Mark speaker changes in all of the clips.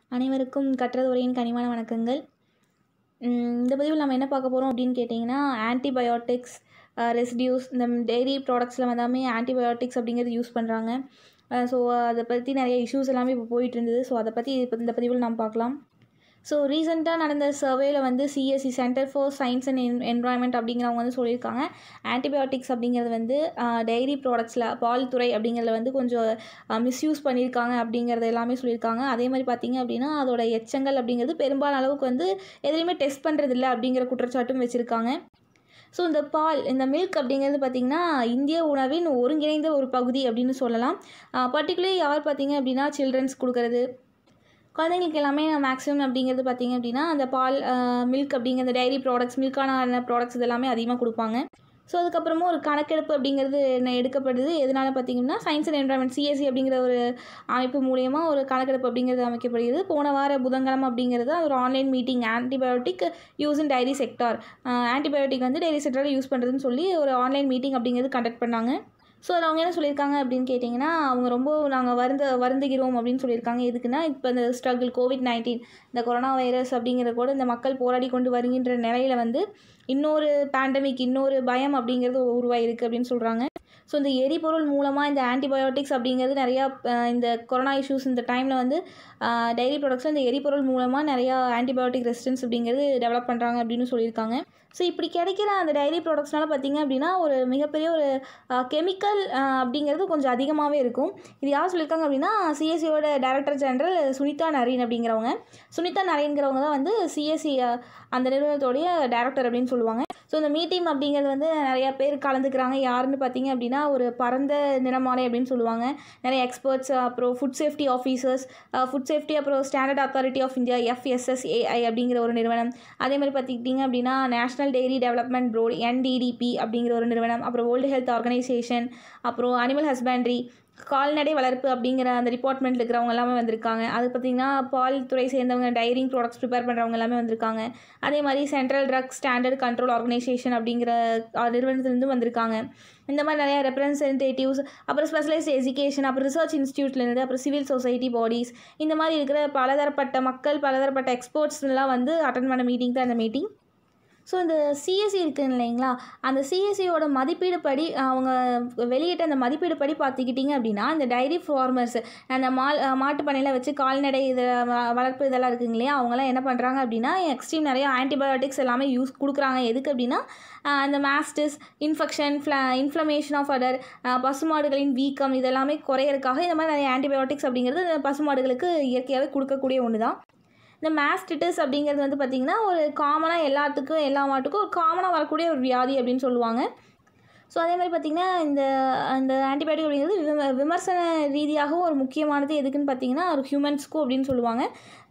Speaker 1: அனைவருக்கும் கற்றது உரையின் கனிவான வணக்கங்கள் உம் இந்த பதிவில் நம்ம என்ன பார்க்க போகிறோம் அப்படின்னு கேட்டிங்கன்னா ஆன்டிபயோட்டிக்ஸ் ரெசிடியூஸ் இந்த டெய்ரி ப்ராடக்ட்ஸில் வந்தாமே ஆன்டிபயோட்டிக்ஸ் அப்படிங்கிறது யூஸ் பண்ணுறாங்க ஸோ அதை பற்றி நிறைய இஷ்யூஸ் எல்லாமே இப்போ போயிட்டு இருந்தது ஸோ அதை பற்றி இப்போ இந்த பதிவில் நாம் பார்க்கலாம் ஸோ ரீசெண்டாக நடந்த சர்வேல வந்து CSC centre for science and என் என்வரான்மெண்ட் அப்படிங்கிறவங்க வந்து சொல்லியிருக்காங்க ஆன்டிபயோட்டிக்ஸ் அப்படிங்கிறது வந்து டெய்ரி ப்ராடக்ட்ஸில் பால் துறை அப்படிங்கிறத வந்து கொஞ்சம் மிஸ்யூஸ் பண்ணியிருக்காங்க அப்படிங்கிறது எல்லாமே சொல்லியிருக்காங்க அதே மாதிரி பார்த்தீங்க அப்படின்னா அதோட எச்சங்கள் அப்படிங்கிறது பெரும்பாலான அளவுக்கு வந்து எதுலேயுமே டெஸ்ட் பண்ணுறதில்ல அப்படிங்கிற குற்றச்சாட்டும் வச்சுருக்காங்க ஸோ இந்த பால் இந்த மில்க் அப்படிங்கிறது பார்த்திங்கன்னா இந்திய உணவின் ஒருங்கிணைந்த ஒரு பகுதி அப்படின்னு சொல்லலாம் பர்டிகுலர்லி யார் பார்த்தீங்க அப்படின்னா சில்ட்ரன்ஸ் கொடுக்கறது குழந்தைங்களுக்கு எல்லாமே மேக்ஸிமம் அப்படிங்கிறது பார்த்திங்க அப்படின்னா அந்த பால் மில்க் அப்படிங்கிற டைரி ப்ராடக்ட்ஸ் மில்கான ப்ராடக்ட்ஸ் இதெல்லாமே அதிகமாக கொடுப்பாங்க ஸோ அதுக்கப்புறமா ஒரு கணக்கெடுப்பு அப்படிங்கிறது என்ன எடுக்கப்படுது எதனால் பார்த்திங்கன்னா சயின்ஸ் அண்ட் என்வரான்மெண்ட் சிஎஸ்சி அப்படிங்கிற ஒரு அமைப்பு மூலியமாக ஒரு கணக்கெடுப்பு அப்படிங்கிறது அமைக்கப்படுகிறது போன வார புதன்கிழமை அப்படிங்கிறது ஒரு online meeting antibiotic use in dairy sector antibiotic வந்து டைரி செக்டாரில் யூஸ் பண்ணுறதுன்னு சொல்லி ஒரு ஆன்லைன் மீட்டிங் அப்படிங்கிறது கண்டக்ட் பண்ணாங்க ஸோ அதில் அவங்க என்ன சொல்லியிருக்காங்க அப்படின்னு கேட்டிங்கன்னா அவங்க ரொம்ப நாங்கள் வருந்த வருந்துகிறோம் அப்படின்னு சொல்லியிருக்காங்க எதுக்குன்னா இப்போ இந்த ஸ்ட்ரகிள் கோவிட் நைன்டீன் இந்த கொரோனா வைரஸ் அப்படிங்கிற கூட இந்த மக்கள் போராடி கொண்டு வருகின்ற நிலையில் வந்து இன்னொரு பேண்டமிக் இன்னொரு பயம் அப்படிங்கிறது உருவாயிருக்கு அப்படின்னு சொல்கிறாங்க ஸோ இந்த எரிபொருள் மூலமாக இந்த ஆன்டிபயோட்டிக்ஸ் அப்படிங்கிறது நிறையா இந்த கொரோனா இஷ்யூஸ் இந்த டைமில் வந்து டைரி ப்ராடக்ட்ஸில் இந்த எரிபொருள் மூலமாக நிறையா ஆன்டிபயோட்டிக் ரெசிஸ்டன்ஸ் அப்படிங்கிறது டெவலப் பண்ணுறாங்க அப்படின்னு சொல்லியிருக்காங்க ஸோ இப்படி கிடைக்கிற அந்த டைரி ப்ராடக்ட்ஸ்னால பார்த்திங்க அப்படின்னா ஒரு மிகப்பெரிய ஒரு கெமிக்கல் அப்படிங்கிறது கொஞ்சம் அதிகமாகவே இருக்கும் இது யார் சொல்லியிருக்காங்க அப்படின்னா சிஎஸ்சியோட டைரக்டர் ஜெனரல் சுனிதா நரீன் அப்படிங்கிறவங்க சுனிதா நரீன்கிறவங்க தான் வந்து சிஎஸ்சி அந்த நிறுவனத்தோடைய டைரக்டர் அப்படின்னு சொல்லுவாங்க ஸோ இந்த மீட்டிங் அப்படிங்கிறது வந்து நிறையா பேர் கலந்துக்கிறாங்க யாருன்னு பார்த்தீங்க அப்படின்னா ஒரு பரந்த நிறமாலை அப்படின்னு சொல்லுவாங்க நிறைய எக்ஸ்பர்ட்ஸ் அப்புறம் food safety officers food safety அப்புறம் standard authority of India FSSAI அப்படிங்கிற ஒரு நிறுவனம் அதே மாதிரி பார்த்துக்கிட்டிங்க அப்படின்னா national dairy development board NDDB அப்படிங்கிற ஒரு நிறுவனம் அப்புறம் வேர்ல்டு ஹெல்த் ஆர்கனைசேஷன் அப்புறம் அனிமல் ஹஸ்பண்ட்ரி கால்நடை வளர்ப்பு அப்படிங்கிற அந்த டிபார்ட்மெண்ட்டில் இருக்கிறவங்க எல்லாமே வந்திருக்காங்க அது பார்த்திங்கன்னா பால் துறை சேர்ந்தவங்க டைரிங் ப்ராடக்ட்ஸ் ப்ரிப்பேர் பண்ணுறவங்க எல்லாமே வந்திருக்காங்க அதே மாதிரி central drug standard control organisation அப்படிங்கிற நிறுவனத்துலேருந்து வந்திருக்காங்க இந்த மாதிரி நிறையா ரெப்ரசன்டேட்டிவ்ஸ் அப்புறம் ஸ்பெஷலைஸ்ட் எஜுகேஷன் அப்புறம் ரிசர்ச் இன்ஸ்டியூட்லேருந்து அப்புறம் சிவில் சொசைட்டி பாடிஸ் இந்த மாதிரி இருக்கிற பலதரப்பட்ட மக்கள் பலதரப்பட்ட எக்ஸ்பர்ட்ஸ்லாம் வந்து அட்டன் பண்ண மீட்டிங் தான் இந்த மீட்டிங் ஸோ இந்த சிஎஸ்சி இருக்குது இல்லைங்களா அந்த சிஎஸ்சியோட மதிப்பீடு படி அவங்க வெளியிட்ட அந்த மதிப்பீடு படி பார்த்துக்கிட்டிங்க அப்படின்னா இந்த டைரி ஃபார்மர்ஸ் அந்த மால் மாட்டு பண்ணையில் வச்சு கால்நடை இதை வளர்ப்பு இதெல்லாம் இருக்குங்க இல்லையா அவங்களாம் என்ன பண்ணுறாங்க அப்படின்னா எக்ஸ்ட்ரீம் நிறைய ஆன்டிபயோட்டிக்ஸ் எல்லாமே யூஸ் கொடுக்குறாங்க எதுக்கு அப்படின்னா அந்த மாஸ்டிஸ் இன்ஃபெக்ஷன் ஃப்ளா இன்ஃப்ளமேஷன் ஆஃப் அதர் பசுமாடுகளின் வீக்கம் இதெல்லாமே குறையறதுக்காக இந்த மாதிரி நிறைய ஆன்டிபயோட்டிக்ஸ் அப்படிங்கிறது பசுமாடுகளுக்கு இயற்கையாகவே கொடுக்கக்கூடிய ஒன்று தான் இந்த மாஸ்டிட்டிஸ் அப்படிங்கிறது வந்து பார்த்திங்கன்னா ஒரு காமனாக எல்லாத்துக்கும் எல்லா மாட்டுக்கும் ஒரு காமனாக வரக்கூடிய ஒரு வியாதி அப்படின்னு சொல்லுவாங்க ஸோ அதே மாதிரி பார்த்திங்கன்னா இந்த அந்த ஆன்டிபயோட்டிக் அப்படிங்கிறது விம விமர்சன ரீதியாகவும் ஒரு முக்கியமானது எதுக்குன்னு பார்த்திங்கன்னா ஒரு ஹியூமன்ஸ்க்கும் அப்படின்னு சொல்லுவாங்க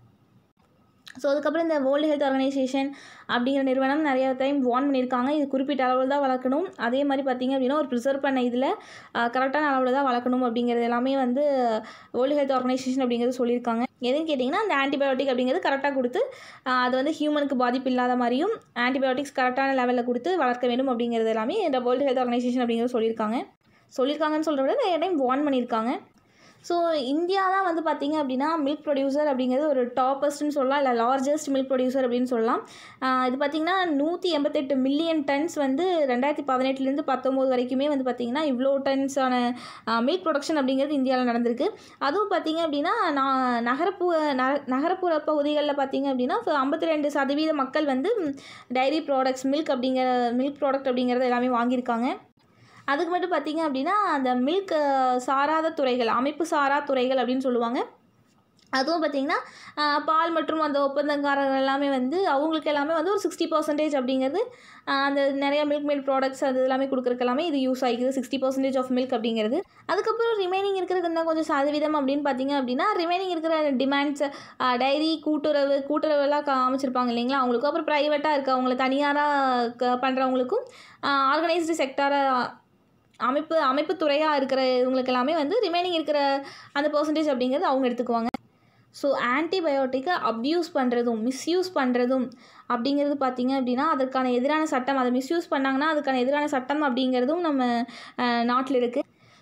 Speaker 1: ஸோ அதுக்கப்புறம் இந்த வேர்ல்டு ஹெல்த் ஆர்கனைசேஷன் அப்படிங்கிற நிறுவனம் நிறைய டைம் வார்ன் பண்ணியிருக்காங்க இது குறிப்பிட்ட அளவில் தான் வளர்க்கணும் அதே மாதிரி பார்த்திங்க அப்படின்னா ஒரு ப்ரிசர்வ் பண்ண இதில் கரெக்டான அளவில் தான் வளர்க்கணும் அப்படிங்கிறது எல்லாமே வந்து வேர்ல்டு ஹெல்த் ஆர்கனைசேஷன் அப்படிங்கிறது சொல்லியிருக்காங்க எதுன்னு கேட்டிங்கன்னா அந்த ஆன்டிபயோட்டிக் அப்படிங்கிறது கரெக்டாக கொடுத்து அது வந்து ஹியூமனுக்கு பாதிப்பு இல்லாத மாதிரியும் ஆன்டிபயோட்டிக்ஸ் கரெக்டான லெவலில் கொடுத்து வளர்க்க வேண்டும் அப்படிங்கிறது எல்லாமே இந்த வேர்ல்டு ஹெல்த் ஆர்கனைசேஷன் அப்படிங்கிறது சொல்லியிருக்காங்க சொல்லியிருக்காங்கன்னு சொல்கிறத விட நிறைய டைம் வார்ன் பண்ணியிருக்காங்க ஸோ இந்தியா தான் வந்து பார்த்திங்க அப்படின்னா மில்க் ப்ரொடியூசர் அப்படிங்கிறது ஒரு டாப்பஸ்ட்னு சொல்லலாம் இல்லை லார்ஜஸ்ட் மில்க் ப்ரொடியூசர் அப்படின்னு சொல்லலாம் இது பார்த்திங்கன்னா நூற்றி எண்பத்தெட்டு மில்லியன் டன்ஸ் வந்து ரெண்டாயிரத்தி பதினெட்டுலேருந்து பத்தொம்போது வரைக்குமே வந்து பார்த்திங்கன்னா இவ்வளோ டன்ஸான மில்க் ப்ரொடக்ஷன் அப்படிங்கிறது இந்தியாவில் நடந்திருக்கு அதுவும் பார்த்திங்க அப்படின்னா நான் நகரப்புற நகரப்புற பகுதிகளில் பார்த்திங்க அப்படின்னா ஐம்பத்தி ரெண்டு சதவீத மக்கள் வந்து டைரி ப்ராடக்ட்ஸ் மில்க் அப்படிங்கிற மில்க் ப்ராடக்ட் அப்படிங்கிறத எல்லாமே வாங்கியிருக்காங்க அதுக்கு மட்டும் பார்த்திங்க அப்படின்னா அந்த மில்க் சாராத துறைகள் அமைப்பு சாரா துறைகள் அப்படின்னு சொல்லுவாங்க அதுவும் பார்த்திங்கன்னா பால் மற்றும் அந்த ஒப்பந்தக்காரர்கள் எல்லாமே வந்து அவங்களுக்கு எல்லாமே வந்து ஒரு சிக்ஸ்டி பர்சன்டேஜ் அப்படிங்கிறது அந்த நிறைய மில்க் மில்க் ப்ராடக்ட்ஸ் அது எல்லாமே கொடுக்குறக்கு எல்லாமே இது யூஸ் ஆகிக்குது சிக்ஸ்டி பர்சன்டேஜ் ஆஃப் மில்க் அப்படிங்கிறது அதுக்கப்புறம் ரிமைனிங் இருக்கிறது இன்னும் கொஞ்சம் சதவீதம் அப்படின்னு பார்த்தீங்க அப்படின்னா ரிமைனிங் இருக்கிற டிமாண்ட்ஸ் டைரி கூட்டுறவு கூட்டுறவுலாம் காமிச்சிருப்பாங்க இல்லைங்களா அவங்களுக்கும் அப்புறம் ப்ரைவேட்டாக இருக்க அவங்கள தனியாராக பண்ணுறவங்களுக்கும் ஆர்கனைஸ்டு செக்டாராக அமைப்பு அமைப்பு துறையாக இருக்கிற இவங்களுக்கு எல்லாமே வந்து ரிமைனிங் இருக்கிற அந்த பர்சன்டேஜ் அப்படிங்கிறது அவங்க எடுத்துக்குவாங்க ஸோ ஆன்டிபயோட்டிக்கை அப்யூஸ் பண்ணுறதும் மிஸ்யூஸ் பண்ணுறதும் அப்படிங்கிறது பார்த்திங்க அப்படின்னா அதற்கான எதிரான சட்டம் அதை மிஸ்யூஸ் பண்ணாங்கன்னா அதுக்கான எதிரான சட்டம் அப்படிங்கிறதும் நம்ம நாட்டில் இருக்குது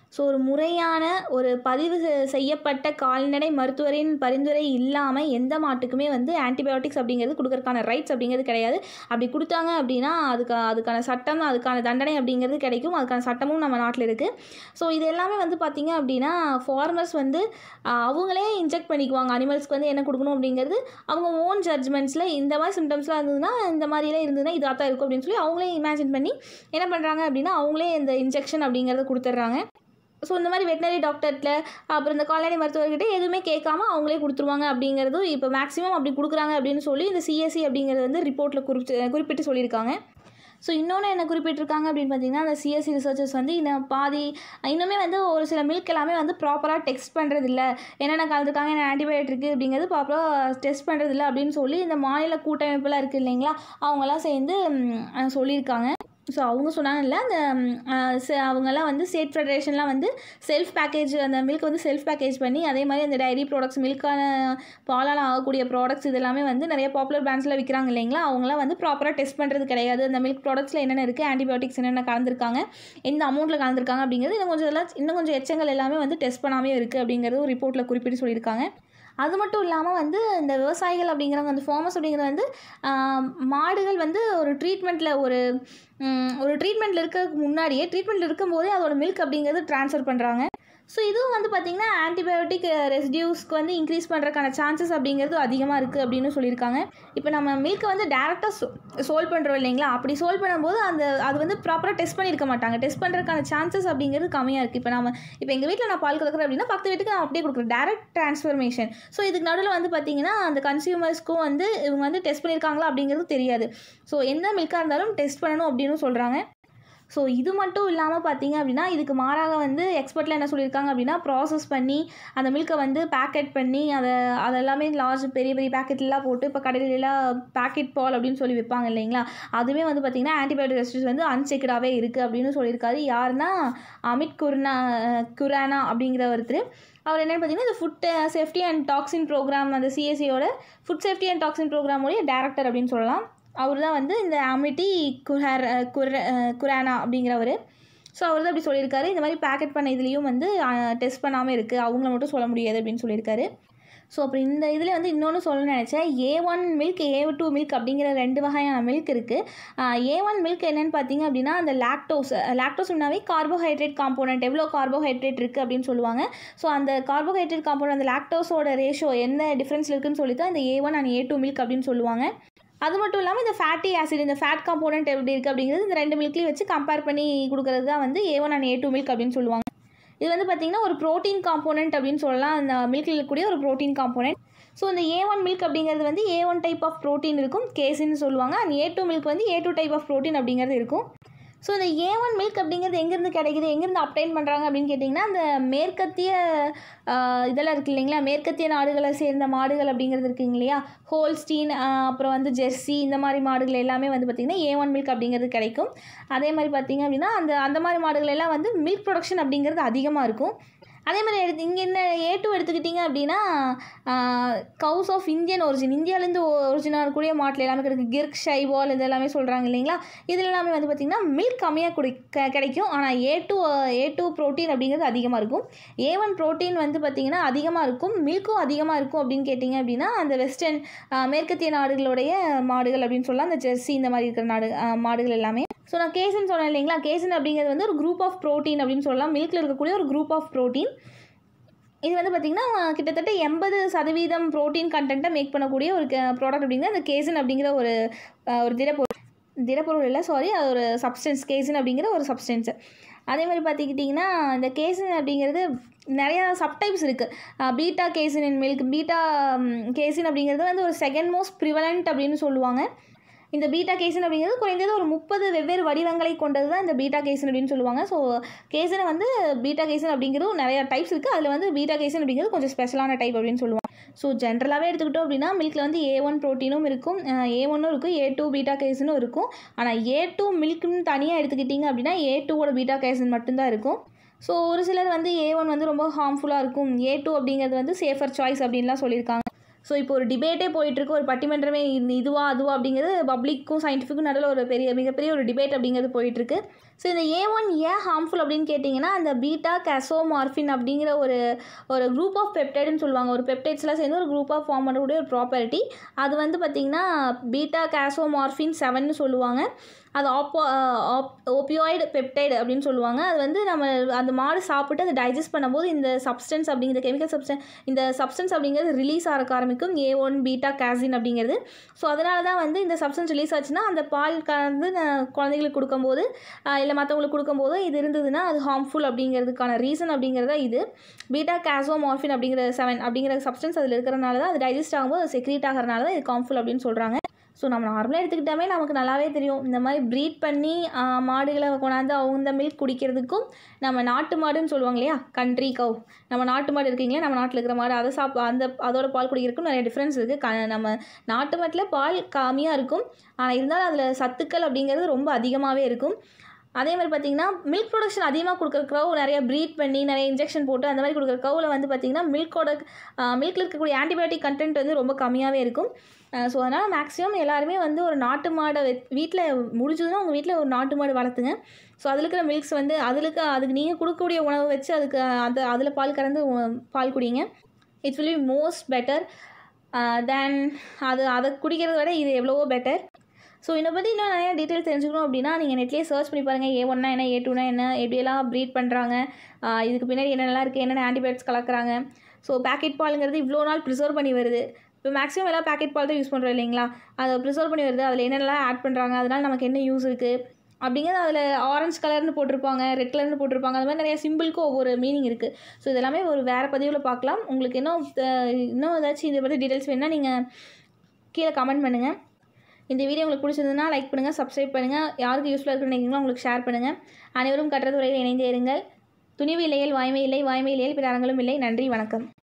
Speaker 1: ஸோ ஒரு முறையான ஒரு பதிவு செ- செய்யப்பட்ட கால்நடை மருத்துவரின் பரிந்துரை இல்லாமல் எந்த மாட்டுக்குமே வந்து ஆன்டிபயோட்டிக்ஸ் அப்படிங்கிறது கொடுக்கறதுக்கான ரைட்ஸ் அப்படிங்கிறது கிடையாது அப்படி கொடுத்தாங்க அப்படின்னா அதுக்கு அதுக்கான சட்டம் அதுக்கான தண்டனை அப்படிங்கிறது கிடைக்கும் அதுக்கான சட்டமும் நம்ம நாட்டில் இருக்குது ஸோ இது எல்லாமே வந்து பார்த்திங்க அப்படின்னா ஃபார்மர்ஸ் வந்து ஆஹ், அவங்களே இன்ஜெக்ட் பண்ணிக்குவாங்க அனிமல்ஸ்க்கு வந்து என்ன கொடுக்கணும் அப்படிங்கிறது அவங்க ஓன் ஜட்ஜ்மெண்ட்ஸில் இந்த மாதிரி சிம்டம்ஸ்லாம் இருந்ததுன்னா இந்த மாதிரிலாம் இருந்ததுன்னா இதாக தான் இருக்கும் அப்படின்னு சொல்லி அவங்களே இமேஜின் பண்ணி என்ன பண்ணுறாங்க அப்படின்னா அவங்களே இந்த இன்ஜெக்ஷன் அப்படிங்கிறத கொடுத்துட்றாங்க ஸோ இந்த மாதிரி வெட்டினரி டாக்டர்கிட்ட அப்புறம் இந்த கால்நடை மருத்துவர்கிட்ட எதுவுமே கேட்காம அவங்களே கொடுத்துருவாங்க அப்படிங்கிறதும் இப்போ மேக்ஸிமம் அப்படி கொடுக்குறாங்க அப்படின்னு சொல்லி இந்த சிஎஸ்சி அப்படிங்கிறது வந்து ரிப்போர்ட்டில் குறிப்பிட்டு குறிப்பிட்டு சொல்லியிருக்காங்க ஸோ இன்னொன்று என்ன குறிப்பிட்டிருக்காங்க அப்படின்னு பார்த்தீங்கன்னா அந்த சிஎஸ்சி ரிசர்ச்சர்ஸ் வந்து இன்னும் பாதி இன்னுமே வந்து ஒரு சில மில்க் எல்லாமே வந்து ப்ராப்பராக டெஸ்ட் பண்ணுறது இல்லை என்னென்ன கலந்துருக்காங்க என்ன ஆன்டிபயோட்டிக் அப்படிங்கிறது ப்ராப்பராக டெஸ்ட் பண்ணுறது இல்லை அப்படின்னு சொல்லி இந்த மாநில கூட்டமைப்புலாம் இருக்குது இல்லைங்களா அவங்கெல்லாம் சேர்ந்து ம், அஹ் சொல்லியிருக்காங்க ஸோ அவங்க சொன்னாங்கல்ல அந்த ம், அஹ், ச- அவங்கெல்லாம் வந்து ஸ்டேட் ஃபெடரேஷன்லாம் வந்து செல்ஃப் பேக்கேஜ் அந்த மில்க் வந்து செல்ஃப் பேக்கேஜ் பண்ணி அதே மாதிரி அந்த டைரி ப்ராடக்ட்ஸ் மில்கான பாலால் ஆகக்கூடிய ப்ராடக்ட்ஸ் இது எல்லாமே வந்து நிறைய பாப்புலர் பிராண்ட்ஸில் விற்கிறாங்க இல்லைங்களா அவங்களாம் வந்து ப்ராப்பராக டெஸ்ட் பண்ணுறது கிடையாது அந்த மில்க் ப்ராடக்ட்ஸில் என்னென்ன இருக்குது ஆன்டிபயோட்டிக்ஸ் என்னென்ன கலந்துருக்காங்க எந்த அமௌண்ட்டில் கலந்துருக்காங்க அப்படிங்கிறது இன்னும் கொஞ்சம் எல்லாம் இன்னும் கொஞ்சம் எச்சங்கள் எல்லாமே வந்து டெஸ்ட் பண்ணாமே இருக்குது அப்படிங்கிறது ஒரு ரிப்போர்ட்டில் குறிப்பிட்டு சொல்லியிருக்காங்க அது மட்டும் இல்லாமல் வந்து இந்த விவசாயிகள் அப்படிங்கிறவங்க அந்த ஃபார்மர்ஸ் அப்படிங்கிறது வந்து ஆஹ், மாடுகள் வந்து ஒரு ட்ரீட்மெண்ட்டில் ஒரு ம், ஒரு ட்ரீட்மெண்ட்டில் இருக்கிறதுக்கு முன்னாடியே ட்ரீட்மெண்ட்டில் இருக்கும்போதே அதோட மில்க் அப்படிங்கிறது ட்ரான்ஸ்ஃபர் பண்ணுறாங்க ஸோ இதுவும் வந்து பார்த்திங்கன்னா ஆன்டிபயோட்டிக் ரெசிடியூஸ்க்கு வந்து இன்க்ரீஸ் பண்ணுறதுக்கான சான்சஸ் அப்படிங்கிறது அதிகமாக இருக்குது அப்படின்னு சொல்லியிருக்காங்க இப்போ நம்ம மில்க்கை வந்து டேரெக்டாக சோ சோல் பண்ணுறோம் இல்லைங்களா அப்படி சோல் பண்ணும்போது அந்த அது வந்து ப்ராப்பராக டெஸ்ட் பண்ணியிருக்க மாட்டாங்க டெஸ்ட் பண்ணுறதுக்கான சான்சஸ் அப்படிங்கிறது கம்மியாக இருக்குது இப்போ நம்ம இப்போ எங்கள் வீட்டில் நான் பால் கறக்குறேன் அப்படின்னா பக்கத்து வீட்டுக்கு நான் அப்படியே கொடுக்குறேன் டேரக்ட் ட்ரான்ஸ்ஃபர்மேஷன் ஸோ இதுக்கு நடுவில் வந்து பார்த்திங்கன்னா அந்த கன்சியூமர்ஸ்க்கும் வந்து இவங்க வந்து டெஸ்ட் பண்ணியிருக்காங்களா அப்படிங்கிறது தெரியாது ஸோ எந்த மில்காக இருந்தாலும் டெஸ்ட் பண்ணணும் அப்படின்னு சொல்கிறாங்க ஸோ இது மட்டும் இல்லாமல் பார்த்தீங்க அப்படின்னா இதுக்கு மாறாக வந்து எக்ஸ்பர்ட்டில் என்ன சொல்லியிருக்காங்க அப்படின்னா ப்ராசஸ் பண்ணி அந்த மில்கை வந்து பேக்கெட் பண்ணி அதை அதெல்லாமே லார்ஜ் பெரிய பெரிய பேக்கெட்லாம் போட்டு இப்போ கடையிலலாம் பேக்கெட் பால் அப்படின்னு சொல்லி விற்பாங்க இல்லைங்களா அதுவுமே வந்து பார்த்திங்கன்னா ஆன்டிபயோட்டிக் ரெசிஸ்டன்ஸ் வந்து அன்செக்டாகவே இருக்குது அப்படின்னு சொல்லியிருக்காரு யாருன்னா அமித் குர்னா குரானா அப்படிங்கிற ஒருத்தர் அவர் என்னென்னு பார்த்தீங்கன்னா இந்த food safety and toxin program அந்த சிஎஸ்சியோட ஃபுட் சேஃப்டி அண்ட் டாக்ஸின் ப்ரோக்ராமோடைய டேரக்டர் அப்படின்னு சொல்லலாம் அவர் தான் வந்து இந்த அமிட்டி குஹர் குர குரானா அப்படிங்கிறவர் ஸோ அவர் தான் அப்படி சொல்லியிருக்காரு இந்த மாதிரி பேக்கெட் பண்ண இதுலேயும் வந்து டெஸ்ட் பண்ணாமல் இருக்குது அவங்கள மட்டும் சொல்ல முடியாது அப்படின்னு சொல்லியிருக்காரு ஸோ அப்புறம் இந்த இதில் வந்து இன்னொன்று சொல்ல நினச்சேன் A one milk A two milk அப்படிங்கிற ரெண்டு வகையான மில்க் இருக்குது ஏ ஒன் மில்க் என்னென்னு பார்த்தீங்க அப்படின்னா அந்த லாக்டோஸ் லாக்டோஸ்னாவே கார்போஹைட்ரேட் காம்போனன்ட் எவ்வளோ கார்போஹைட்ரேட் இருக்குது அப்படின்னு சொல்லுவாங்க ஸோ அந்த கார்போஹைட்ரேட் காம்போனன்ட் அந்த லாக்டோஸோட ரேஷியோ என்ன டிஃப்ரென்ஸ் இருக்குன்னு சொல்லி தான் இந்த A one and A two milk அப்படின்னு சொல்லுவாங்க அது மட்டும் இல்லாமல் இந்த ஃபேட்டி ஆசிட் இந்த ஃபேட் காம்போனன்ட் எப்படி இருக்குது அப்படிங்கிறது இந்த ரெண்டு மில்க்லையும் வச்சு கம்பேர் பண்ணி கொடுக்குறது தான் வந்து A one and A two milk அப்படின்னு சொல்லுவாங்க இது வந்து பார்த்திங்கன்னா ஒரு ப்ரோட்டீன் காம்போனன்ட் அப்படின்னு சொல்லலாம் அந்த மில்கில் இருக்கக்கூடிய ஒரு ப்ரோட்டீன் காம்போனன்ட் ஸோ இந்த ஏ ஒன் மில்க் அப்படிங்கிறது வந்து A one type of protein இருக்கும் கேசின்னு சொல்லுவாங்க அண்ட் ஏ டூ மில்க் வந்து A two type of protein அப்படிங்கிறது இருக்கும் ஸோ இந்த ஏ ஒன் மில்க் அப்படிங்கிறது எங்கேருந்து கிடைக்குது எங்கேருந்து அப்டைன் பண்ணுறாங்க அப்படின்னு கேட்டிங்கன்னா அந்த மேற்கத்திய ஆஹ், இதெல்லாம் இருக்கு இல்லைங்களா மேற்கத்திய நாடுகளை சேர்ந்த மாடுகள் அப்படிங்கிறது இருக்குங்க இல்லையா ஹோல்ஸ்டீன் அப்புறம் வந்து ஜெர்சி இந்த மாதிரி மாடுகள் எல்லாமே வந்து பார்த்திங்கன்னா ஏ ஒன் மில்க் அப்படிங்கிறது கிடைக்கும் அதே மாதிரி பார்த்திங்க அப்படின்னா அந்த அந்த மாதிரி மாடுகள் எல்லாம் வந்து மில்க் ப்ரொடக்ஷன் அப்படிங்கிறது அதிகமாக இருக்கும் அதே மாதிரி எடுத்து இங்கே என்ன ஏ டூ எடுத்துக்கிட்டிங்க அப்படின்னா கவுஸ் ஆஃப் இந்தியன் ஒரிஜின் இந்தியாவிலேருந்து ஒரிஜினாக இருக்கக்கூடிய மாட்டில் எல்லாமே கிடைக்கும் கிர்க் ஷைபால் இது எல்லாமே சொல்கிறாங்க இல்லைங்களா இதில் எல்லாமே வந்து பார்த்திங்கன்னா மில்க் கம்மியாக குடி க- கிடைக்கும் ஆனால் A two A two protein அப்படிங்கிறது அதிகமாக இருக்கும் ஏ ஒன் ப்ரோட்டீன் வந்து பார்த்திங்கன்னா அதிகமாக இருக்கும் மில்க்கும் அதிகமாக இருக்கும் அப்படின்னு கேட்டிங்க அப்படின்னா அந்த வெஸ்டர்ன் மேற்கத்திய நாடுகளுடைய மாடுகள் அப்படின்னு சொல்லலாம் அந்த ஜெர்சி இந்த மாதிரி இருக்கிற நாடு ஆஹ் மாடுகள் எல்லாமே ஸோ நான் கேசன் சொன்னேன் இல்லைங்களா கேசன் அப்படிங்கிறது வந்து ஒரு குரூப் ஆஃப் ப்ரோட்டீன் அப்படின்னு சொல்லலாம் மில்கில் இருக்கக்கூடிய ஒரு குரூப் ஆஃப் ப்ரோட்டீன் இது வந்து பார்த்திங்கன்னா கிட்டத்தட்ட எண்பது சதவீதம் ப்ரோட்டீன் கண்டென்ட்டை மேக் பண்ணக்கூடிய ஒரு ப்ராடக்ட் அப்படிங்கிற அந்த கேசன் அப்படிங்கிற ஒரு அஹ், ஒரு திடப்பொருள் திடப்பொருள் இல்லை சாரி அது ஒரு சப்ஸ்டன்ஸ் கேசன் அப்படிங்கிற ஒரு சப்ஸ்டன்ஸு அதே மாதிரி பார்த்துக்கிட்டிங்கன்னா இந்த கேசன் அப்படிங்கிறது நிறையா சப்டைப்ஸ் இருக்குது beta casein in milk beta casein அப்படிங்கிறது வந்து ஒரு செகண்ட் மோஸ்ட் ப்ரிவலண்ட் அப்படின்னு சொல்லுவாங்க இந்த பீட்டா கேசன் அப்படிங்கிறது குறைந்தது ஒரு முப்பது வெவ்வேறு வடிவங்களை கொண்டது தான் இந்த பீட்டா கேசன் அப்படின்னு சொல்லுவாங்க ஸோ கேசனை வந்து பீட்டா கேசன் அப்படிங்கிறது நிறைய டைப்ஸ் இருக்குது அதில் வந்து பீட்டா கேசன் அப்படிங்கிறது கொஞ்சம் ஸ்பெஷலான டைப் அப்படின்னு சொல்லுவாங்க ஸோ ஜென்ரலாகவே எடுத்துக்கிட்டோம் அப்படின்னா மில்கில் வந்து ஏ ஒன் ப்ரோட்டீனும் இருக்கும் ஏ ஒன்னும் இருக்கும் ஏ டூ பீட்டா கேசனும் இருக்கும் ஆனால் ஏ டூ மில்க்னு தனியாக எடுத்துக்கிட்டிங்க அப்படின்னா ஏ டூவோட பீட்டா கேசன் மட்டும்தான் இருக்கும் ஸோ ஒரு சிலர் வந்து ஏ ஒன் வந்து ரொம்ப ஹார்ம்ஃபுல்லாக இருக்கும் ஏ டூ அப்படிங்கிறது வந்து சேஃபர் சாய்ஸ் அப்படின்லாம் சொல்லியிருக்காங்க ஸோ இப்போ ஒரு டிபேட்டே போயிட்டுருக்கு ஒரு பட்டிமன்றமே இந்த இதுவா அதுவா அப்படிங்கிறது பப்ளிக்கும் சயின்டிஃபிக்கும் நடுவில் ஒரு பெரிய மிகப்பெரிய ஒரு டிபேட் அப்படிங்கிறது போயிட்டுருக்கு ஸோ இந்த ஏ ஒன் ஏன் ஹார்ம்ஃபுல் அப்படின்னு கேட்டிங்கன்னா அந்த பீட்டா கேசோமார்ஃபின் அப்படிங்கிற ஒரு ஒரு குரூப் ஆஃப் பெப்டைடுன்னு சொல்லுவாங்க ஒரு பெப்டைட்ஸ்லாம் சேர்ந்து ஒரு குரூப் ஆஃப் ஃபார்ம் பண்ணக்கூடிய ஒரு ப்ராப்பர்ட்டி அது வந்து பார்த்திங்கன்னா பீட்டா கேசோமார்ஃபின் செவன்னு சொல்லுவாங்க அது ஆப்போ ஓபியாய்டு பெப்டைடு அப்படின்னு சொல்லுவாங்க அது வந்து நம்ம அந்த மாடு சாப்பிட்டு அதை டைஜஸ்ட் பண்ணும்போது இந்த சப்ஸ்டன்ஸ் அப்படிங்கிற கெமிக்கல் சப்ஸ்டன் இந்த சப்ஸ்டன்ஸ் அப்படிங்கிறது ரிலீஸ் ஆக ஆரம்பிக்கும் ஏ ஒன் பீட்டா கேசின் அப்படிங்கிறது ஸோ அதனால தான் வந்து இந்த சப்ஸ்டன்ஸ் ரிலீஸ் ஆச்சுன்னா அந்த பால் கலந்து நான் குழந்தைங்களுக்கு கொடுக்கும்போது இல்லை மற்றவங்களுக்கு கொடுக்கும்போது இது இருந்ததுன்னா அது ஹார்ம்ஃபுல் அப்படிங்கிறதுக்கான ரீசன் அப்படிங்கிறத இது பீட்டா கேசோமார்ஃபின் அப்படிங்கிற செவன் அப்படிங்கிற சப்ஸ்டன்ஸ் அதில் இருக்கிறனால தான் அது டைஜஸ்ட் ஆகும்போது அது செக்ரீட் ஆகிறனால தான் இது ஹார்ம்ஃபுல் அப்படின்னு சொல்கிறாங்க ஸோ நம்ம நார்மலாக எடுத்துக்கிட்டாமே நமக்கு நல்லாவே தெரியும் இந்த மாதிரி ப்ரீட் பண்ணி ஆஹ், மாடுகளை கொண்டாந்து அவங்க மில்க் குடிக்கிறதுக்கும் நம்ம நாட்டு மாடுன்னு சொல்லுவாங்க இல்லையா கண்ட்ரி கவ் நம்ம நாட்டு மாடு இருக்கீங்களா நம்ம நாட்டில் இருக்கிற மாடு அதை சாப் அந்த அதோட பால் குடிக்கிறதுக்கும் நிறைய டிஃப்ரென்ஸ் இருக்குது க நம்ம நாட்டு மாட்டில் பால் கம்மியாக இருக்கும் ஆனால் இருந்தாலும் அதில் சத்துக்கள் அப்படிங்கிறது ரொம்ப அதிகமாகவே இருக்கும் அதே மாதிரி பார்த்தீங்கன்னா மில்க் ப்ரொடக்ஷன் அதிகமாக கொடுக்குற க்ரௌ நிறைய ப்ரீட் பண்ணி நிறைய இன்ஜெக்ஷன் போட்டு அந்த மாதிரி கொடுக்குற க்ரௌவில் வந்து பார்த்திங்கன்னா மில்கோட மில்கில் இருக்கக்கூடிய ஆன்டிபயோட்டிக் கண்டென்ட் வந்து ரொம்ப கம்மியாகவே இருக்கும் ஸோ அதனால் மேக்ஸிமம் எல்லாருமே வந்து ஒரு நாட்டு மாடை வீட்டில் முடிஞ்சதுன்னா உங்கள் வீட்டில் ஒரு நாட்டு மாடு வளர்த்துங்க ஸோ அதில் இருக்கிற மில்க்ஸ் வந்து அதுக்கு அதுக்கு நீங்கள் கொடுக்கக்கூடிய உணவை வச்சு அதுக்கு அந்த அதில் பால் கறந்து உ- பால் குடிங்க it's will be most better then அது அதை குடிக்கிறத விட இது எவ்வளவோ பெட்டர் ஸோ இதை பற்றி இன்னும் நிறைய டீட்டெயில்ஸ் தெரிஞ்சுக்கணும் அப்படின்னா நீங்கள் நெட்லேயே சர்ச் பண்ணி பாருங்கள் ஏ ஒன்னா என்ன ஏ டூனா என்ன எப்படியெல்லாம் ப்ரீட் பண்ணுறாங்க இதுக்கு பின்னாடி என்னென்னலாம் இருக்குது என்னென்ன ஆன்டிபயோட்டிக்ஸ் கலக்குறாங்க ஸோ பேக்கெட் பாலுங்கிறது இவ்வளோ நாள் ப்ரிசர்வ் பண்ணி வருது இப்போ மேக்ஸிமம் எல்லாம் பேக்கெட் பால் தான் யூஸ் பண்ணுறோம் இல்லைங்களா அதை ப்ரிசர்வ் பண்ணி வருது அதில் என்னென்னலாம் ஆட் பண்ணுறாங்க அதனால் நமக்கு என்ன யூஸ் இருக்குது அப்படிங்கிறது அதில் ஆரஞ்சு கலர்னு போட்டிருப்பாங்க ரெட் கலர்னு போட்டிருப்பாங்க அது மாதிரி நிறைய சிம்பிளுக்கும் ஒவ்வொரு மீனிங் இருக்குது ஸோ இதெல்லாமே ஒரு வேறு பதிவில் பார்க்கலாம் உங்களுக்கு இன்னும் அஹ், இன்னும் ஏதாச்சும் இதை பற்றி டீட்டெயில்ஸ் வேணுன்னா நீங்கள் கீழே கமெண்ட் பண்ணுங்கள் இந்த வீடியோ உங்களுக்கு பிடிச்சிருந்ததுன்னா லைக் பண்ணுங்கள் சப்ஸ்கிரைப் பண்ணுங்கள் யாருக்கு யூஸ்ஃபுல்லாக இருக்குன்னு நினைக்கிறீங்களோ உங்களுக்கு ஷேர் பண்ணுங்கள் அனைவரும் கட்டுறது உரையில் இணைந்தே இருங்கள் துணிவு இல்லையேல் வாய்மை இல்லை வாய்மை இல்லையேல் பிற அறங்களும் இல்லை நன்றி வணக்கம்